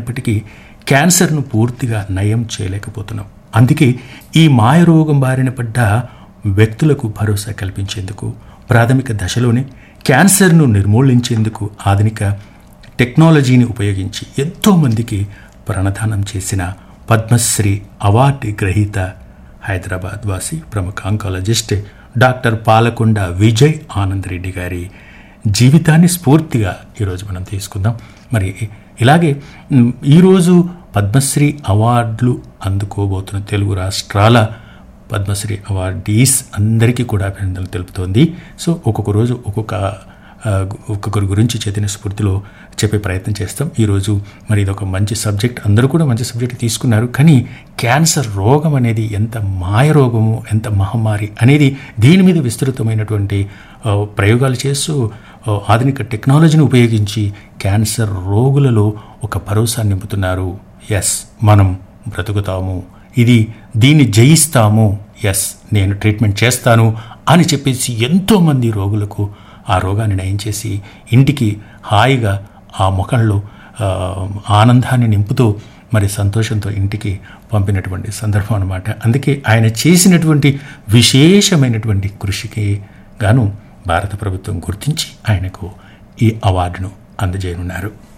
ఇప్పటికీ క్యాన్సర్ను పూర్తిగా నయం చేయలేకపోతున్నాం అందుకే ఈ మాయరోగం బారిన పడ్డ వ్యక్తులకు భరోసా కల్పించేందుకు ప్రాథమిక దశలోనే క్యాన్సర్ను నిర్మూలించేందుకు ఆధునిక టెక్నాలజీని ఉపయోగించి ఎంతోమందికి ప్రణదానం చేసిన పద్మశ్రీ అవార్డు గ్రహీత హైదరాబాద్ వాసి ప్రముఖ ఆంకాలజిస్ట్ డాక్టర్ పాలకొండ విజయ్ ఆనంద్ రెడ్డి గారి జీవితాన్ని స్ఫూర్తిగా ఈరోజు మనం తీసుకుందాం మరి ఇలాగే మ్, ఈరోజు పద్మశ్రీ అవార్డులు అందుకోబోతున్న తెలుగు రాష్ట్రాల పద్మశ్రీ అవార్డీస్ అందరికీ కూడా అభినందనలు తెలుపుతోంది సో ఒక్కొక్క రోజు ఒక్కొక్క ఆ, ఒక్కొక్కరి గురించి చైతన్య స్ఫూర్తిలో చెప్పే ప్రయత్నం చేస్తాం ఈరోజు మరి ఇది ఒక మంచి సబ్జెక్ట్ అందరూ కూడా మంచి సబ్జెక్ట్ తీసుకున్నారు కానీ క్యాన్సర్ రోగం అనేది ఎంత మాయ రోగము ఎంత మహమ్మారి అనేది దీని మీద విస్తృతమైనటువంటి ఆ, ప్రయోగాలు చేస్తూ ఆ, ఆధునిక టెక్నాలజీని ఉపయోగించి క్యాన్సర్ రోగులలో ఒక భరోసా నింపుతున్నారు ఎస్ మనం బ్రతుకుతాము ఇది దీన్ని జయిస్తాము ఎస్ నేను ట్రీట్మెంట్ చేస్తాను అని చెప్పేసి ఎంతోమంది రోగులకు ఆ రోగాన్ని నయం చేసి ఇంటికి హాయిగా ఆ ముఖంలో ఆ, ఆనందాన్ని నింపుతూ మరి సంతోషంతో ఇంటికి పంపినటువంటి సందర్భం అనమాట అందుకే ఆయన చేసినటువంటి విశేషమైనటువంటి కృషికి గాను భారత ప్రభుత్వం గుర్తించి ఆయనకు ఈ అవార్డును అందజేయనున్నారు